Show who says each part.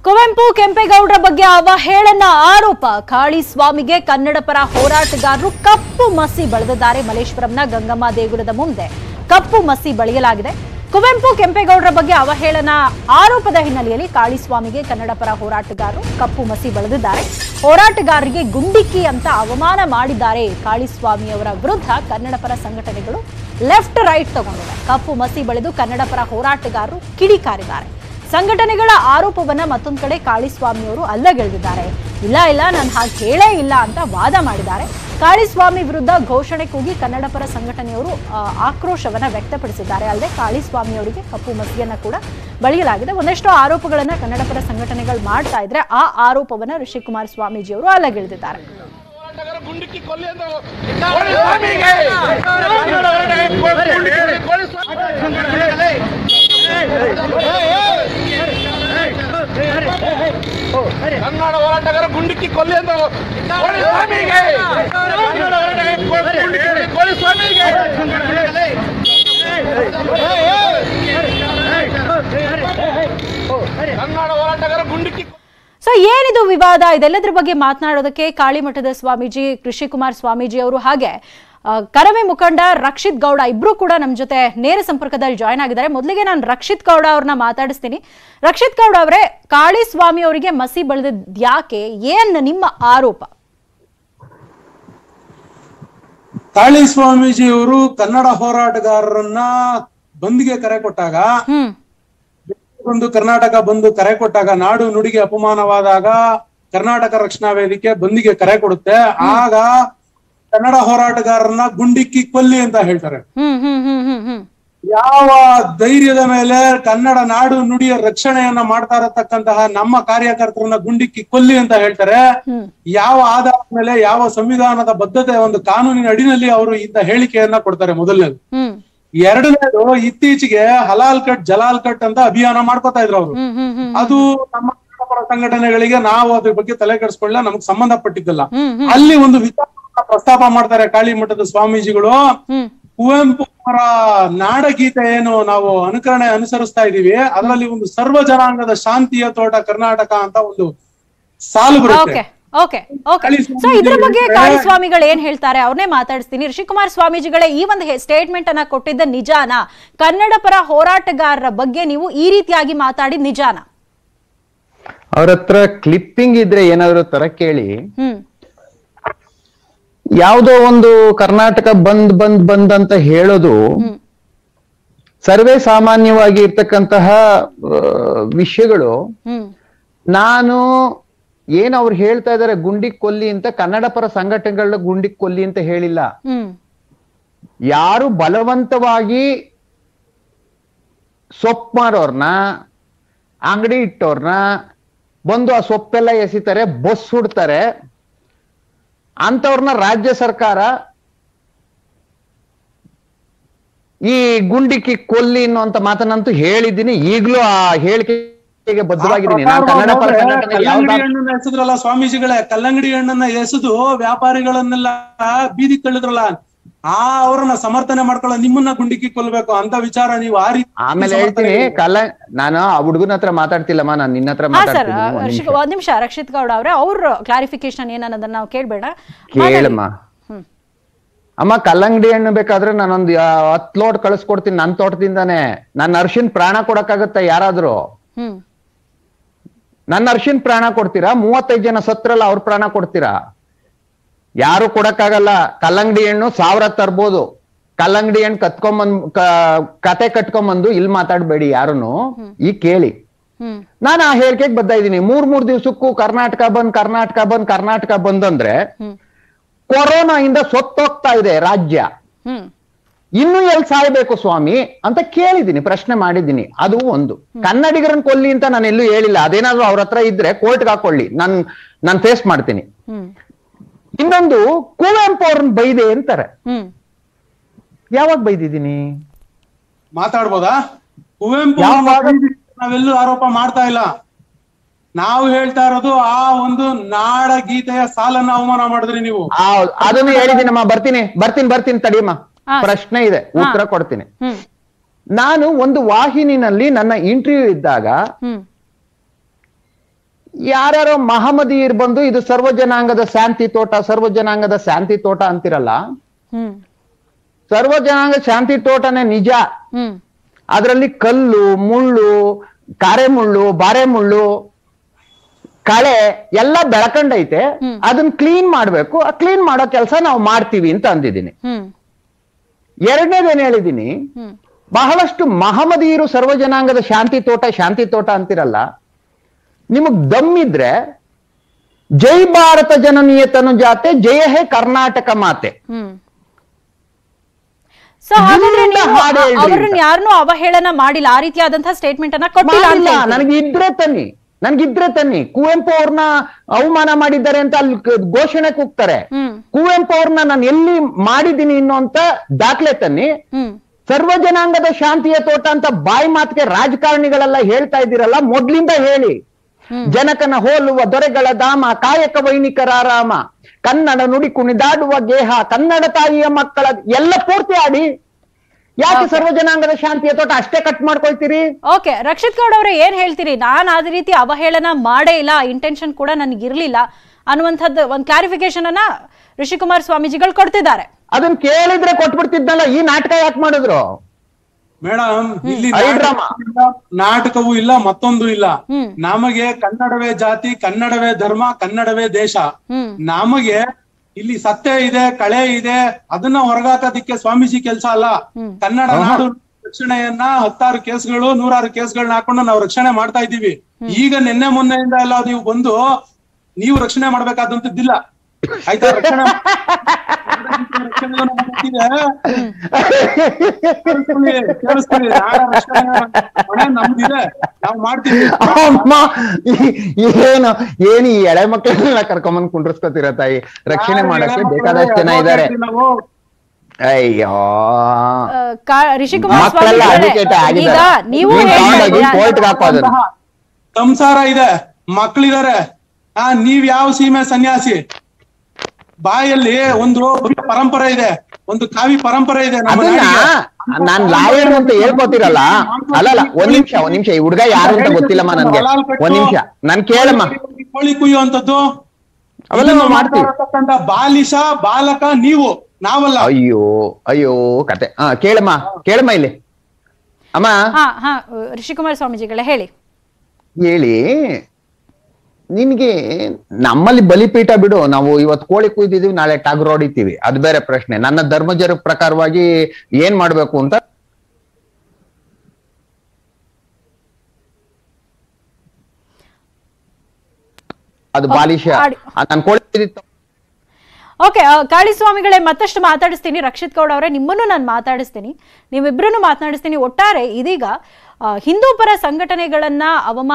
Speaker 1: ಕುವೆಂಪು ಕೆಂಪೇಗೌಡರ ಬಗ್ಗೆ ಅವಹೇಳನ ಆರೋಪ ಕಾಳಿ ಸ್ವಾಮಿಗೆ ಕನ್ನಡ ಪರ ಹೋರಾಟಗಾರರು ಕಪ್ಪು ಮಸಿ ಬಳಿದಿದ್ದಾರೆ ಮಲ್ಲೇಶ್ವರಂನ ಗಂಗಮ್ಮ ದೇಗುಲದ ಮುಂದೆ ಕಪ್ಪು ಮಸಿ ಬಳಿಯಲಾಗಿದೆ ಕುವೆಂಪು ಕೆಂಪೇಗೌಡರ ಬಗ್ಗೆ ಅವಹೇಳನ ಆರೋಪದ ಹಿನ್ನೆಲೆಯಲ್ಲಿ ಕಾಳಿಸ್ವಾಮಿಗೆ ಕನ್ನಡ ಪರ ಹೋರಾಟಗಾರರು ಕಪ್ಪು ಮಸಿ ಬಳಿದಿದ್ದಾರೆ ಹೋರಾಟಗಾರರಿಗೆ ಗುಂಡಿಕ್ಕಿ ಅಂತ ಅವಮಾನ ಮಾಡಿದ್ದಾರೆ ಕಾಳಿಸ್ವಾಮಿಯವರ ವಿರುದ್ಧ ಕನ್ನಡ ಪರ ಸಂಘಟನೆಗಳು ಲೆಫ್ಟ್ ರೈಟ್ ತಗೊಂಡಿವೆ ಕಪ್ಪು ಮಸಿ ಬಳಿದು ಕನ್ನಡ ಪರ ಹೋರಾಟಗಾರರು ಕಿಡಿಕಾರಿದ್ದಾರೆ ಸಂಘಟನೆಗಳ ಆರೋಪವನ್ನ ಮತ್ತೊಂದು ಕಡೆ ಕಾಳಿಸ್ವಾಮಿಯವರು ಅಲ್ಲಗೆಳೆದಿದ್ದಾರೆ ಇಲ್ಲ ಇಲ್ಲ ನಾನು ಹಾಗೆ ಹೇಳೇ ಇಲ್ಲ ಅಂತ ವಾದ ಮಾಡಿದ್ದಾರೆ ಕಾಳಿಸ್ವಾಮಿ ವಿರುದ್ಧ ಘೋಷಣೆ ಕೂಗಿ ಕನ್ನಡ ಪರ ಸಂಘಟನೆಯವರು ಆ, ಆಕ್ರೋಶವನ್ನ ವ್ಯಕ್ತಪಡಿಸಿದ್ದಾರೆ ಅಲ್ಲದೆ ಕಾಳಿಸ್ವಾಮಿಯವರಿಗೆ ಕಪ್ಪು ಮಸಿಯನ್ನ ಕೂಡ ಬಳಿಯಲಾಗಿದೆ ಒಂದಷ್ಟು ಆರೋಪಗಳನ್ನ ಕನ್ನಡ ಪರ ಸಂಘಟನೆಗಳು ಮಾಡ್ತಾ ಇದ್ರೆ ಆ ಆರೋಪವನ್ನ ಋಷಿಕುಮಾರ್ ಸ್ವಾಮೀಜಿಯವರು ಅಲ್ಲಗೆಳೆದಿದ್ದಾರೆ
Speaker 2: ಹೋರಾಟಗಾರ ಗುಂಡಿಕ್ಕಿ ಕೊಲ್ಲಿ ಅಂತ ಕೋಳಿ ಸ್ವಾಮಿಗೆ ಗುಂಡಿಕ್ಕಿ ಕೋಳಿ ಸ್ವಾಮಿಗೆ ಕನ್ನಡ ಹೋರಾಟಗಾರ ಗುಂಡಿಕ್ಕಿ ಕೊಲ್ಲಿ ಅಂತ ಕೋಳಿ ಸ್ವಾಮಿಗೆ ಗುಂಡಿಕ್ಕಿ ಕೋಳಿ ಸ್ವಾಮಿಗೆ ಕನ್ನಡ ಹೋರಾಟಗಾರ ಗುಂಡಿಕ್ಕಿ
Speaker 1: ಸೊ ಏನಿದು ವಿವಾದ ಇದೆಲ್ಲದರ ಬಗ್ಗೆ ಮಾತನಾಡೋದಕ್ಕೆ ಕಾಳಿಮಠದ ಸ್ವಾಮೀಜಿ ಕೃಷಿಕುಮಾರ್ ಸ್ವಾಮೀಜಿ ಅವರು ಹಾಗೆ ಆ, ಕರವೇ ಮುಖಂಡ ರಕ್ಷಿತ್ ಗೌಡ ಇಬ್ರು ಕೂಡ ನಮ್ಮ ಜೊತೆ ನೇರ ಸಂಪರ್ಕದಲ್ಲಿ ಜಾಯ್ನ್ ಆಗಿದ್ದಾರೆ ಮೊದಲಿಗೆ ನಾನು ರಕ್ಷಿತ್ ಗೌಡ ಅವ್ರನ್ನ ಮಾತಾಡಿಸ್ತೀನಿ ರಕ್ಷಿತ್ ಗೌಡ ಅವರೇ ಕಾಳಿ ಸ್ವಾಮಿ ಅವರಿಗೆ ಮಸಿ ಬೆಳೆದಿದ್ ಯಾಕೆ ಏನ್ ನಿಮ್ಮ ಆರೋಪ
Speaker 3: ಕಾಳಿ ಸ್ವಾಮೀಜಿಯವರು ಕನ್ನಡ ಹೋರಾಟಗಾರರನ್ನ ಬಂದ್ಗೆ ಕರೆ ಕೊಟ್ಟಾಗ
Speaker 1: ಹ್ಮ್
Speaker 3: ಒಂದು ಕರ್ನಾಟಕ ಬಂದು ಕರೆ ಕೊಟ್ಟಾಗ ನಾಡು ನುಡಿಗೆ ಅಪಮಾನವಾದಾಗ ಕರ್ನಾಟಕ ರಕ್ಷಣಾ ವೇದಿಕೆ ಬಂದಿಗೆ ಕರೆ ಕೊಡುತ್ತೆ ಆಗ ಕನ್ನಡ ಹೋರಾಟಗಾರರನ್ನ ಗುಂಡಿಕ್ಕಿ ಕೊಲ್ಲಿ ಅಂತ ಹೇಳ್ತಾರೆ
Speaker 1: ಹ್ಮ್ ಹ್ಮ್ ಹ್ಮ್ ಹ್ಮ್ ಹ್ಮ್
Speaker 3: ಯಾವ ಧೈರ್ಯದ ಮೇಲೆ ಕನ್ನಡ ನಾಡು ನುಡಿಯ ರಕ್ಷಣೆಯನ್ನ ಮಾಡ್ತಾ ಇರತಕ್ಕಂತಹ ನಮ್ಮ ಕಾರ್ಯಕರ್ತರನ್ನ ಗುಂಡಿಕ್ಕಿ ಕೊಲ್ಲಿ ಅಂತ ಹೇಳ್ತಾರೆ
Speaker 1: ಹ್ಮ್
Speaker 3: ಯಾವ ಆಧಾರದ ಮೇಲೆ ಯಾವ ಸಂವಿಧಾನದ ಬದ್ಧತೆ ಒಂದು ಕಾನೂನಿನ ಅಡಿನಲ್ಲಿ ಅವರು ಇಂಥ ಹೇಳಿಕೆಯನ್ನ ಕೊಡ್ತಾರೆ ಮೊದಲನೇದು
Speaker 1: ಹ್ಮ್
Speaker 3: ಎರಡನೇದು ಇತ್ತೀಚೆಗೆ ಹಲಾಲ್ ಕಟ್ ಜಲಾಲ್ ಕಟ್ ಅಂತ ಅಭಿಯಾನ ಮಾಡ್ಕೋತಾ ಇದ್ರು ಅವರು
Speaker 1: ಹ್ಮ್ ಹ್ಮ್ ಹ್ಮ್
Speaker 3: ಅದು ನಮ್ಮ ಪರ ಸಂಘಟನೆಗಳಿಗೆ ನಾವು ಅದ್ರ ಬಗ್ಗೆ ತಲೆ ಕೆಡಿಸ್ಕೊಳ್ಳ ನಮಗ್ ಸಂಬಂಧಪಟ್ಟಿದ್ದಲ್ಲ
Speaker 1: ಹ್ಮ್ ಹ್ಮ್
Speaker 3: ಅಲ್ಲಿ ಒಂದು ವಿಚಾರ ಪ್ರಸ್ತಾಪ ಮಾಡ್ತಾರೆ ಕಾಳಿ ಮಠದ ಸ್ವಾಮೀಜಿಗಳು
Speaker 1: ಹ್ಮ್
Speaker 3: ಕುವೆಂಪು ಅವರ ನಾಡಗೀತೆ ಏನು ನಾವು ಅನುಕರಣೆ ಅನುಸರಿಸ್ತಾ ಇದೀವಿ ಅದರಲ್ಲಿ ಒಂದು ಸರ್ವ ಜನಾಂಗದ ಶಾಂತಿಯ ತೋಟ ಕರ್ನಾಟಕ ಅಂತ ಒಂದು ಸಾಲು ಬರುತ್ತೆ
Speaker 1: okay okay okay
Speaker 3: Kali
Speaker 1: so ಇದ್ರ ಬಗ್ಗೆ
Speaker 3: ಸ್ವಾಮೀಜಿಗಳೇ-
Speaker 1: ಕಾಳಿ ಸ್ವಾಮಿಗಳು ಏನ್ ಹೇಳ್ತಾರೆ ಅವ್ರನ್ನೇ ಮಾತಾಡಿಸ್ತೀನಿ ಋಷಿಕುಮಾರ್ ಸ್ವಾಮೀಜಿಗಳೇ ಈ ಒಂದು ಸ್ಟೇಟ್ಮೆಂಟ್ ಅನ್ನ ಕೊಟ್ಟಿದ್ದ ನಿಜಾನ ಕನ್ನಡ ಪರ ಹೋರಾಟಗಾರರ ಬಗ್ಗೆ ನೀವು ಈ ರೀತಿಯಾಗಿ ಮಾತಾಡಿದ ನಿಜಾನ
Speaker 4: ಅವ್ರ ಹತ್ರ ಕ್ಲಿಪ್ಪಿಂಗ್ ಇದ್ರೆ ಏನಾದ್ರು ತರ ಕೇಳಿ
Speaker 1: ಹ್ಮ್
Speaker 4: ಯಾವ್ದೋ ಒಂದು ಕರ್ನಾಟಕ ಬಂದ್ ಬಂದ್ ಬಂದ್ ಅಂತ ಹೇಳೋದು
Speaker 1: ಹ್ಮ್
Speaker 4: ಸರ್ವೇ ಸಾಮಾನ್ಯವಾಗಿ ಇರ್ತಕ್ಕಂತಹ ಆ, ವಿಷಯಗಳು
Speaker 1: ಹ್ಮ್
Speaker 4: ನಾನು ಏನ್ ಅವ್ರು ಹೇಳ್ತಾ ಇದಾರೆ ಗುಂಡಿ ಕೊಲ್ಲಿ ಅಂತ ಕನ್ನಡ ಪರ ಸಂಘಟನೆಗಳ ಗುಂಡಿ ಕೊಲ್ಲಿ ಅಂತ ಹೇಳಿಲ್ಲ
Speaker 1: ಹ್ಮ್
Speaker 4: ಯಾರು ಬಲವಂತವಾಗಿ ಸೊಪ್ಪು ಮಾರೋರ್ನ ಅಂಗಡಿ ಇಟ್ಟೋರ್ನ ಬಂದು ಆ ಸೊಪ್ಪೆಲ್ಲ ಎಸಿತಾರೆ ಬಸ್ ಸುಡ್ತಾರೆ ಅಂತವ್ರನ್ನ ರಾಜ್ಯ ಸರ್ಕಾರ ಈ ಗುಂಡಿಕ್ಕಿ ಕೊಲ್ಲಿ ಅನ್ನುವಂತ ಮಾತನ್ನಂತೂ ಹೇಳಿದ್ದೀನಿ ಈಗ್ಲೂ ಆ ಹೇಳಿಕೆಗೆ ಬದ್ಧವಾಗಿದ್ದೀನಿ ನಾನು ಕನ್ನಡ ಪರ ಸಂಘಟನೆಗೆ
Speaker 3: ಕಲ್ಲಂಗಡಿ
Speaker 4: ಯಾವ್ದು
Speaker 3: ಹಣ್ಣನ್ನ ಎಸೆದ್ರಲ್ಲ ಸ್ವಾಮೀಜಿಗಳೇ ಕಲ್ಲಂಗಡಿ ಹಣ್ಣನ್ನ ಎಸೆದು ವ್ಯಾಪಾರಿಗಳನ್ನೆಲ್ಲ ಬೀದಿ ತಳ್ಳಿದ್ರಲ್ಲ ಆ ಅವ್ರನ್ನ ಸಮರ್ಥನೆ ಮಾಡ್ಕೊಳ್ಳೋ ನಿಮ್ಮನ್ನ ಗುಂಡಿಕ್ಕಿ ಕೊಲ್ಬೇಕು ಅಂತ ವಿಚಾರ ನೀವು ಆ ರೀತಿ
Speaker 4: ಆಮೇಲೆ
Speaker 3: ಸಮರ್ಥನೆ
Speaker 4: ಹೇಳ್ತೀನಿ ಕಲ್ಲ ನಾನು ಆ ಹುಡುಗನ ಹತ್ರ ಮಾತಾಡ್ತಿಲ್ಲಮ್ಮ ನಾನು ನಿನ್ನ ಹತ್ರ
Speaker 1: ಹಾ ಸರ್
Speaker 4: ಮಾತಾಡ್ತೀನಿ ಒಂದ್ ನಿಮಿಷ.
Speaker 1: ಒಂದ್ ನಿಮಿಷ ರಕ್ಷಿತ್ ಗೌಡ ಅವ್ರೆ ಅವ್ರ ಕ್ಲಾರಿಫಿಕೇಶನ್ ಏನನ್ನೋದನ್ನ ನಾವು ಕೇಳ್ಬೇಡ
Speaker 4: ಕೇಳಮ್ಮ
Speaker 1: ಹ್ಮ್
Speaker 4: ಅಮ್ಮ ಕಲ್ಲಂಗಡಿ ಹಣ್ಣು ಬೇಕಾದ್ರೆ ನಾನೊಂದ್ ಆ, ಹತ್ ಲೋಡ್ ಕಳಿಸ್ಕೊಡ್ತೀನಿ ನನ್ ತೋಟದಿಂದಾನೆ ನನ್ನ ಅರ್ಶಿನ್ ಪ್ರಾಣ ಕೊಡಕ್ಕಾಗತ್ತ ಯಾರಾದ್ರೂ
Speaker 1: ಹ್ಮ್
Speaker 4: ನನ್ನ ಅರ್ಶಿನ್ ಪ್ರಾಣ ಕೊಡ್ತೀರಾ ಮೂವತ್ತೈದು ಜನ ಸತ್ರಲ್ಲ ಅವ್ರ ಪ್ರಾಣ ಕೊಡ್ತೀರಾ ಯಾರು ಕೊಡಕ್ಕಾಗಲ್ಲ ಕಲ್ಲಂಗಡಿ ಹಣ್ಣು ಸಾವಿರ ತರ್ಬೋದು ಕಲ್ಲಂಗಡಿ ಹಣ್ಣು ಕತ್ಕೊಂಬಂದ್ ಕ- ಕತೆ ಕಟ್ಕೊಂಬಂದು ಇಲ್ಲಿ ಮಾತಾಡ್ಬೇಡಿ ಯಾರುನು ಈಗ ಕೇಳಿ
Speaker 1: ಹ್ಮ್
Speaker 4: ನಾನು ಆ ಹೇಳಿಕೆಗೆ ಬದ್ದ ಇದ್ದೀನಿ ಮೂರ್ ಮೂರ್ ದಿವ್ಸಕ್ಕೂ ಕರ್ನಾಟಕ ಬಂದ್ ಕರ್ನಾಟಕ ಬಂದ್ ಕರ್ನಾಟಕ ಬಂದ್ ಅಂದ್ರೆ
Speaker 1: ಹ್ಮ್
Speaker 4: ಕೊರೋನಾ ಇಂದ ಸೊತ್ತೋಗ್ತಾ ಇದೆ ರಾಜ್ಯ
Speaker 1: ಹ್ಮ್
Speaker 4: ಇನ್ನು ಎಲ್ಲಿ ಸಾಯ್ಬೇಕು ಸ್ವಾಮಿ ಅಂತ ಕೇಳಿದ್ದೀನಿ ಪ್ರಶ್ನೆ ಮಾಡಿದ್ದೀನಿ ಅದು ಒಂದು ಕನ್ನಡಿಗರನ್ನ ಕೊಲ್ಲಿ ಅಂತ ನಾನು ಎಲ್ಲೂ ಹೇಳಿಲ್ಲ ಅದೇನಾದ್ರೂ ಅವ್ರ ಹತ್ರ ಇದ್ರೆ ಕೋರ್ಟ್ಗೆ ಹಾಕೊಳ್ಳಿ ನಾನ್ ನಾನ್ ಫೇಸ್ ಮಾಡ್ತೀನಿ
Speaker 1: ಹ್ಮ್
Speaker 4: ಇನ್ನೊಂದು ಕುವೆಂಪು ಅವ್ರನ್ನ ಬೈದೆ ಅಂತಾರೆ
Speaker 1: ಹ್ಮ್
Speaker 4: ಯಾವಾಗ ಬೈದಿದ್ದೀನಿ
Speaker 3: ಮಾತಾಡ್ಬೋದಾ ಕುವೆಂಪು
Speaker 4: ಯಾವಾಗ?
Speaker 3: ಅವ್ರನ್ನ ನಾವೆಲ್ಲೂ ಆರೋಪ ಮಾಡ್ತಾ ಇಲ್ಲ ನಾವು ಹೇಳ್ತಾ ಇರೋದು ಆ ಒಂದು ನಾಡ ಗೀತೆಯ ಸಾಲನ್ನ ಅವಮಾನ ಮಾಡಿದ್ರಿ ನೀವು
Speaker 4: ಆ ಅದನ್ನು ಹೇಳಿದ್ದೀನಮ್ಮ ಬರ್ತೀನಿ ಬರ್ತೀನಿ ಬರ್ತೀನಿ ತಡಿಯಮ್ಮ
Speaker 1: ಹಾ.
Speaker 4: ಪ್ರಶ್ನೆ ಇದೆ ಉತ್ತರ ಕೊಡ್ತೀನಿ
Speaker 1: ಹ್ಮ್
Speaker 4: ನಾನು ಒಂದು ವಾಹಿನಿನಲ್ಲಿ ನನ್ನ ಇಂಟರ್ವ್ಯೂ ಇದ್ದಾಗ
Speaker 1: ಹ್ಮ್
Speaker 4: ಯಾರ್ಯಾರೋ ಮಹಮ್ಮದೀಯರ್ ಬಂದು ಇದು ಸರ್ವ ಜನಾಂಗದ ಶಾಂತಿ ತೋಟ ಸರ್ವ ಜನಾಂಗದ ಶಾಂತಿ ತೋಟ ಅಂತಿರಲ್ಲ
Speaker 1: ಹ್ಮ್
Speaker 4: ಸರ್ವ ಜನಾಂಗ ಶಾಂತಿ ತೋಟನೇ ನಿಜ
Speaker 1: ಹ್ಮ್
Speaker 4: ಅದರಲ್ಲಿ ಕಲ್ಲು ಮುಳ್ಳು ಕಾರೆ ಮುಳ್ಳು ಬಾರೆ ಮುಳ್ಳು ಕಳೆ ಎಲ್ಲ ಬೆಳಕಂಡೈತೆ
Speaker 1: ಹ್ಮ್.
Speaker 4: ಅದನ್ನ ಕ್ಲೀನ್ ಮಾಡ್ಬೇಕು ಆ ಕ್ಲೀನ್ ಮಾಡೋ ಕೆಲಸ ನಾವು ಮಾಡ್ತೀವಿ ಅಂತ ಅಂದಿದ್ದೀನಿ
Speaker 1: ಹ್ಮ್
Speaker 4: ಎರಡನೇದೇನ್ ಹೇಳಿದೀನಿ
Speaker 1: ಹ್ಮ್
Speaker 4: ಬಹಳಷ್ಟು ಮಹಮ್ಮದೀಯರು ಸರ್ವ ಜನಾಂಗದ ಶಾಂತಿ ತೋಟ ಶಾಂತಿ ತೋಟ ಅಂತಿರಲ್ಲ ನಿಮಗ್ ದಮ್ಮಿದ್ರೆ ಜೈ ಭಾರತ ಜನನೀಯತನು ಜಾತೆ ಜಯ ಹೇ ಕರ್ನಾಟಕ ಮಾತೆ
Speaker 1: ಹ್ಮ್ ಸೊ ಹಾಗಾದ್ರೆ
Speaker 4: ಇಲ್ಲಿಂದ
Speaker 1: ನೀವು
Speaker 4: ಹಾಡು ಹೇಳ್ರಿ
Speaker 1: ಅವರನ್ನ
Speaker 4: ಅಂತ.
Speaker 1: ಯಾರನ್ನೂ ಅವಹೇಳನ ಮಾಡಿಲ್ಲ ಆ ರೀತಿಯಾದಂತಹ ಸ್ಟೇಟ್ಮೆಂಟ್ ಅನ್ನ ಕೊಟ್ಟಿಲ್ಲ ಅಂತ
Speaker 4: ಮಾಡಿಲ್ಲ
Speaker 1: ಹೇಳ್ತೀರಿ.
Speaker 4: ನನಗಿದ್ರೆ ತನ್ನಿ ನನ್ಗಿದ್ರೆ ತನ್ನಿ ಕುವೆಂಪು ಅವ್ರನ್ನ ಅವಮಾನ ಮಾಡಿದ್ದಾರೆ ಅಂತ ಅಲ್ಲಿ ಕ- ಘೋಷಣೆ ಕೂಗ್ತಾರೆ
Speaker 1: ಹ್ಮ್
Speaker 4: ಕುವೆಂಪು ಅವ್ರನ್ನ ನಾನು ಎಲ್ಲಿ ಮಾಡಿದ್ದೀನಿ ಇನ್ನು ಅಂತ ದಾಖಲೆ ತನ್ನಿ
Speaker 1: ಹ್ಮ್
Speaker 4: ಸರ್ವ ಜನಾಂಗದ ಶಾಂತಿಯ ತೋಟ ಅಂತ ಬಾಯಿ ಮಾತಿಗೆ ರಾಜಕಾರಣಿಗಳೆಲ್ಲ ಹೇಳ್ತಾ ಇದ್ದೀರಲ್ಲ ಮೊದ್ಲಿಂದ ಹೇಳಿ
Speaker 1: ಹ್ಮ್.
Speaker 4: ಜನಕನ ಹೋಲುವ ದೊರೆಗಳ ಧಾಮ ಕಾಯಕ ವೈನಿಕರ ಆರಾಮ ಕನ್ನಡ ನುಡಿ ಕುಣಿದಾಡುವ ಗೇಹ ಕನ್ನಡ ತಾಯಿಯ ಮಕ್ಕಳ ಎಲ್ಲ ಪೂರ್ತಿ ಆಡಿ ಯಾಕೆ ಸರ್ವ ಜನಾಂಗದ ಶಾಂತಿಯ ತೋಟ ಅಷ್ಟೇ ಕಟ್ ಮಾಡ್ಕೊಳ್ತೀರಿ
Speaker 1: ಓಕೆ ರಕ್ಷಿತ್ ಗೌಡ್ ಅವರೇ ಏನ್ ಹೇಳ್ತೀರಿ ನಾನ್ ಅದೇ ರೀತಿ ಅವಹೇಳನ ಮಾಡೇ ಇಲ್ಲ ಇಂಟೆನ್ಷನ್ ಕೂಡ ನನಗಿರ್ಲಿಲ್ಲ ಅನ್ನುವಂಥದ್ದು ಒಂದು ಕ್ಲಾರಿಫಿಕೇಶನ್ ಅನ್ನ ಋಷಿಕುಮಾರ್ ಸ್ವಾಮೀಜಿಗಳು ಕೊಡ್ತಿದ್ದಾರೆ
Speaker 4: ಅದನ್ನ ಕೇಳಿದ್ರೆ ಕೊಟ್ಬಿಡ್ತಿದ್ನಲ್ಲ ಈ ನಾಟಕ ಯಾಕೆ ಮಾಡಿದ್ರು
Speaker 3: ಮೇಡಮ್ ಇಲ್ಲಿ
Speaker 4: ಐ
Speaker 3: ನಾಟಕ
Speaker 4: ಡ್ರಾಮಾ.
Speaker 3: ಇಲ್ಲ, ನಾಟಕವೂ ಇಲ್ಲ ಮತ್ತೊಂದು ಇಲ್ಲ
Speaker 1: ಹ್ಮ್.
Speaker 3: ನಮಗೆ ಕನ್ನಡವೇ ಜಾತಿ ಕನ್ನಡವೇ ಧರ್ಮ ಕನ್ನಡವೇ ದೇಶ
Speaker 1: ಹ್ಮ್
Speaker 3: ನಮಗೆ ಇಲ್ಲಿ ಸತ್ಯ ಇದೆ ಕಳೆ ಇದೆ ಅದನ್ನ ಹೊರಗಾಕೋದಿಕ್ಕೆ ಸ್ವಾಮೀಜಿ ಕೆಲಸ ಅಲ್ಲ ಕನ್ನಡ ನಾಡು ರಕ್ಷಣೆಯನ್ನ ಹತ್ತಾರು ಕೇಸ್ಗಳು ನೂರಾರು ಕೇಸ್ಗಳನ್ನ ಹಾಕೊಂಡು ನಾವು ರಕ್ಷಣೆ ಮಾಡ್ತಾ ಇದ್ದೀವಿ ಈಗ ನಿನ್ನೆ ಮೊನ್ನೆಯಿಂದ ಎಲ್ಲ ನೀವು ಬಂದು ನೀವು ರಕ್ಷಣೆ ಮಾಡ್ಬೇಕಾದಂತದ್ದಿಲ್ಲ ಆಯ್ತಾ ರಕ್ಷಣೆ ರಕ್ಷಣೆಯನ್ನು ಮಾಡ್ತಿದೆ. ಕೇಳಿಸ್ಕೊಳ್ಳಿ, ಕೇಳಿಸ್ಕೊಳ್ಳಿ. ನಾಡ ರಕ್ಷಣೆ ಹೊಣೆ ನಮ್ದಿದೆ ನಾವು ಮಾಡ್ತೀವಿ
Speaker 4: ಅಮ್ಮ ಈ- ಏನು ಏನು ಈ ಎಳೆ ಮಕ್ಕಳನ್ನೆಲ್ಲ ಕರ್ಕೊಂಬಂದ್ ಕುಂಡ್ರಸ್ಕೊತೀರ ತಾಯಿ ರಕ್ಷಣೆ ಮಾಡಕ್ಕೆ ಬೇಕಾದಷ್ಟು ಜನ ಇದ್ದಾರೆ
Speaker 3: ನಾವು
Speaker 4: ಅಯ್ಯೋ
Speaker 1: ಆ, ಕಾ- ರಿಷಿಕುಮಾರ್
Speaker 4: ಮಕ್ಕಳೆಲ್ಲ
Speaker 1: ಸ್ವಾಮೀಜಿಗಳೇ,
Speaker 4: ಅಡ್ವೊಕೇಟ್
Speaker 1: ಈಗ
Speaker 4: ಆಗಿದ್ದಾರೆ
Speaker 1: ನೀವು
Speaker 4: ನೀವ್
Speaker 1: ಹೇಳ್ತಾ
Speaker 4: ತಗೊಂಡೋಗಿ
Speaker 1: ಇದ್ದೀರಾ-
Speaker 4: ಕೋರ್ಟ್ಗೆ ಹಾಕೋ ಅದನ್ನ
Speaker 3: ಸಂಸಾರ ಇದೆ ಮಕ್ಕಳಿದಾರೆ ಆ ನೀವ್ ಯಾವ ಸೀಮೆ ಸನ್ಯಾಸಿ ಬಾಯಲ್ಲಿ ಒಂದು ಭವ್ಯ ಪರಂಪರೆ ಇದೆ ಒಂದು ಕಾವಿ ಪರಂಪರೆ ಇದೆ ನಮ್ಮ
Speaker 4: ಅದನ್ನ
Speaker 3: ನಾಡಿಗೆ.
Speaker 4: ನಾನ್ ಲಾಯರ್ ಅಂತ ಹೇಳ್ಕೊತಿರಲ್ಲ ಅಲ್ಲಲ್ಲ ಒಂದ್ ನಿಮಿಷ ಒಂದ್ ನಿಮಿಷ ಈ ಹುಡ್ಗ ಯಾರು ಅಂತ ಗೊತ್ತಿಲ್ಲಮ್ಮ ನನ್ಗೆ ಒಂದ್ ನಿಮಿಷ ನಾನ್ ಕೇಳಮ್ಮ
Speaker 3: ಕೋಳಿ ಕುಯ್ಯುವಂತದ್ದು
Speaker 4: ಅವೆಲ್ಲ
Speaker 3: ಇದನ್ನ
Speaker 4: ನಾವು ಮಾಡ್ತೀವಿ.
Speaker 3: ಮಾಡ್ತಾ ಇರತಕ್ಕಂಥ ಬಾಲಿಶ ಬಾಲಕ ನೀವು ನಾವಲ್ಲ
Speaker 4: ಅಯ್ಯೋ ಅಯ್ಯೋ ಕತೆ ಹಾ ಕೇಳಮ್ಮ ಕೇಳಮ್ಮ ಇಲ್ಲಿ ಅಮ್ಮ
Speaker 1: ಹಾ ಹಾ ರಿಷಿಕುಮಾರ್ ಸ್ವಾಮೀಜಿಗಳೇ ಹೇಳಿ
Speaker 4: ಹೇಳಿ ನಿನ್ಗೆ ನಮ್ಮಲ್ಲಿ ಬಲಿಪೀಠ ಬಿಡು ನಾವು ಇವತ್ತು ಕೋಳಿ ಕುಯ್ದಿದೀವಿ ನಾಳೆ ಟಾಗರ್ ಹೊಡಿತೀವಿ ಅದು ಬೇರೆ ಪ್ರಶ್ನೆ ನನ್ನ ಧರ್ಮಜರ ಪ್ರಕಾರವಾಗಿ ಏನ್ ಮಾಡ್ಬೇಕು ಅಂತ ಅದು ಬಾಲಿಶ
Speaker 1: ಆಡಿ-
Speaker 4: ನಾನು ಕೋಳಿ ಕುಯ್ದಿದ್ದು
Speaker 1: ಓಕೆ ಕಾಳಿಸ್ವಾಮಿಗಳೇ ಮತ್ತಷ್ಟು ಮಾತಾಡಿಸ್ತೀನಿ ರಕ್ಷಿತ್ ಗೌಡ್ ಅವರೇ ನಿಮ್ಮನ್ನು ನಾನು ಮಾತಾಡಿಸ್ತೀನಿ ನೀವಿಬ್ಬರನ್ನು ಮಾತನಾಡಿಸ್ತೀನಿ ಒಟ್ಟಾರೆ ಇದೀಗ ಆ, ಹಿಂದೂ ಪರ ಸಂಘಟನೆಗಳನ್ನ ಅವಮಾನ